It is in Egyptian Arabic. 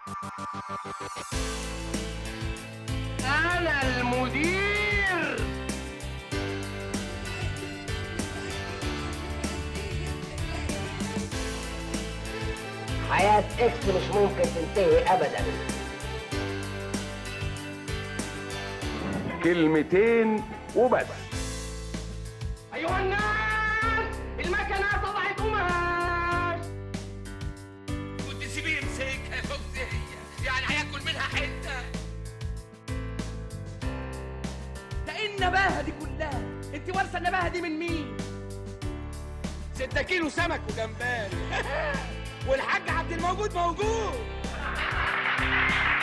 انا المدير حياة اكس مش ممكن تنتهي ابدا كلمتين وبس ايها الناس المكنه طلعت قماش كنت سيبيه يمسكها يا فوزية يعني هياكل منها حتة ده ايه النباهه دي كلها انت وارثه النباهه دي من مين ستة كيلو سمك وجمبري والحاج عبد الموجود موجود